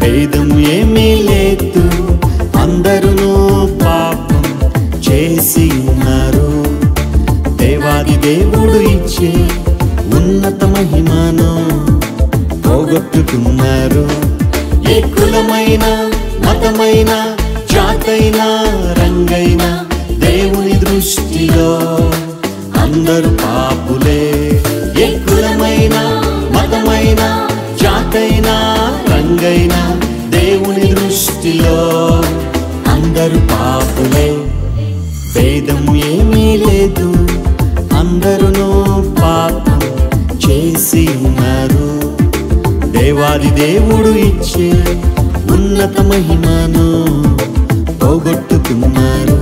భేదం ఏమీ లేదు అందరూ పాపం చేసి ఉన్నారు దేవాది దేవుడు ఇచ్చే ఉన్నత మహిమను పోగొట్టుకున్నారు ఏ కులమైన మతమైన జాతైన రంగైన దేవుని దృష్టిలో అందరూ పాపులే ఏ కులమైన మతమైన జాతైన రంగైన దేవుని దృష్టిలో అందరూ పాపులే భేదం ఏమీ లేదు అందరూ పాపం చేసి ఉన్నారు దేవాది దేవుడు ఇచ్చే ఉన్నత మహిమను పోగొట్టుకున్నారు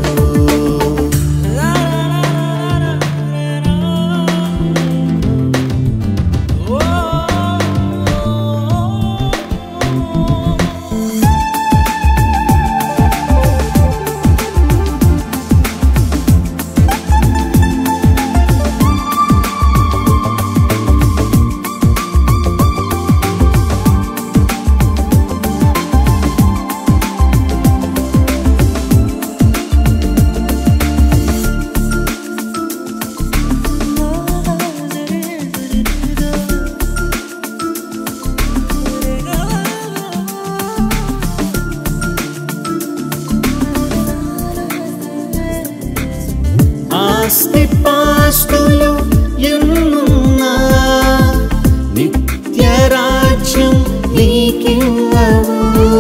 ఆస్తి పాస్తులు ఎన్నున్నా నిత్య రాజ్యం నీకివ్వవు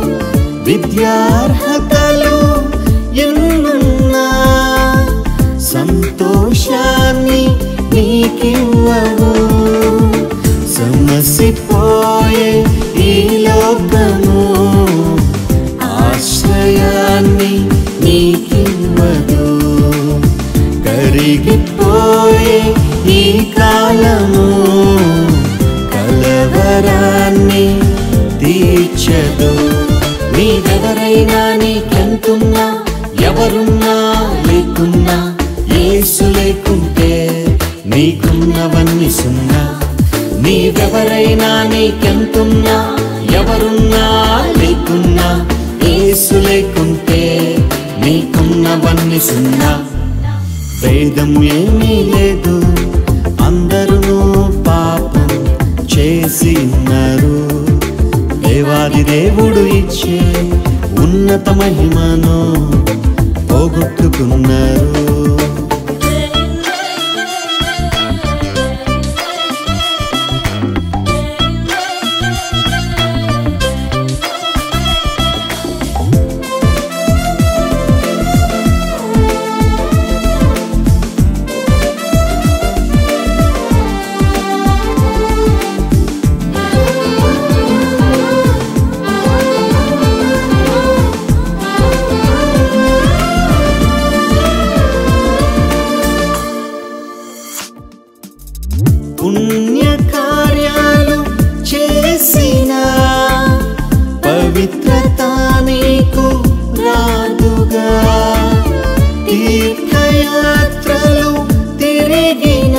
విద్యార్హతలు ఎన్నున్నా సంతోషాన్ని నీకివ్వవు సమసిపోయే ఈ లోకము ఆశ్రయాన్ని నీకివ్వదు కరిగిపోయే ఈ కాలము కలవరాన్ని తీర్చదు నీవెవరైనా నీకెంతున్నా ఎవరున్నా లేకున్నా ఏసు లేకుంటే నీకున్నవన్నీ సున్నా నీవెవరైనా నీకెంతున్నా ఎవరున్నా లేకున్నా ఏసు లేకుంటే నీకున్నవన్నీ సున్నా భేదం ఏమీ లేదు అందరూ పాపం చేసి ఉన్నారు దేవాది దేవుడు ఇచ్చే ఉన్నత మహిమను పోగొట్టుకున్నారు పుణ్య కార్యాలు చేసిన పవిత్రత నీకు రాదుగా తీర్థయాత్రలు తిరిగిన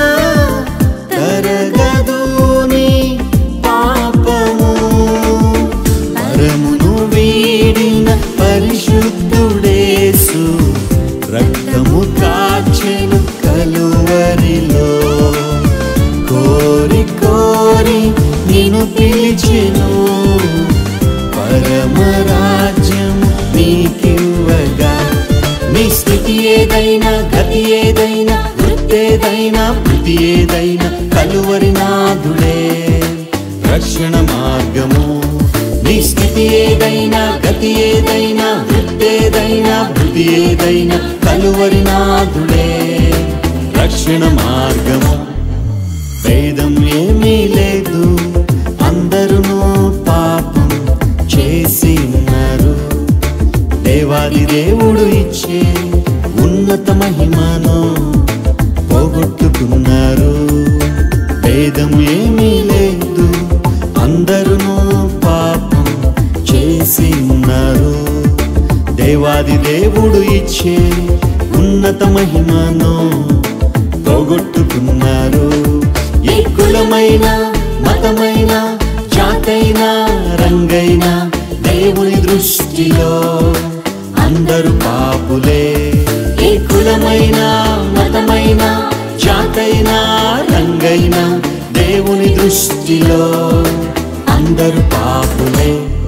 తరగదు నీ పాపము పరమును వీడిన పరిశుద్ధుడేసు రక్తము కాచెను కలువరిలో కోరి కోరి నిన్ను పిలిచెను పరమరాజ్యం నీకివ్వగా నీ స్థితి ఏదైనా గతి ఏదైనా వృత్తేదైనా వృత్తి ఏదైనా కలువరి నాదుడే రక్షణ మార్గము నీ స్థితి ఏదైనా గతి ఏదైనా వృత్తేదైనా వృత్తి ఏదైనా కలువరి నాదుడే రక్షణ మార్గము భేదం ఏమీ లేదు అందరూ పాపం చేసి ఉన్నారు దేవాది దేవుడు ఇచ్చే ఉన్నత మహిమను పోగొట్టుకున్నారు భేదం ఏమీ లేదు అందరూ పాపం చేసి ఉన్నారు దేవాది దేవుడు ఇచ్చే ఉన్నత మహిమను పోగొట్టుకున్నారు ఏ కులమైన మతమైన జాతైన రంగైనా దేవుని దృష్టిలో అందరూ పాపులే ఏ కులమైనా మతమైనా జాతైనా రంగైనా దేవుని దృష్టిలో అందరూ పాపులే